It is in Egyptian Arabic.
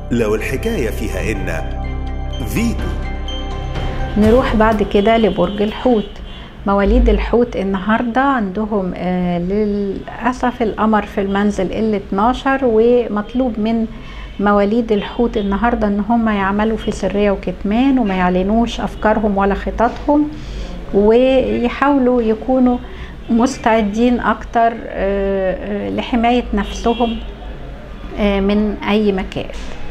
لو الحكاية فيها إن فيتو نروح بعد كده لبرج الحوت مواليد الحوت النهاردة عندهم آه للأسف القمر في المنزل ال 12 ومطلوب من مواليد الحوت النهاردة ان هم يعملوا في سرية وكتمان وما يعلنوش افكارهم ولا خططهم ويحاولوا يكونوا مستعدين اكتر آه، آه، لحماية نفسهم آه، من اي مكائد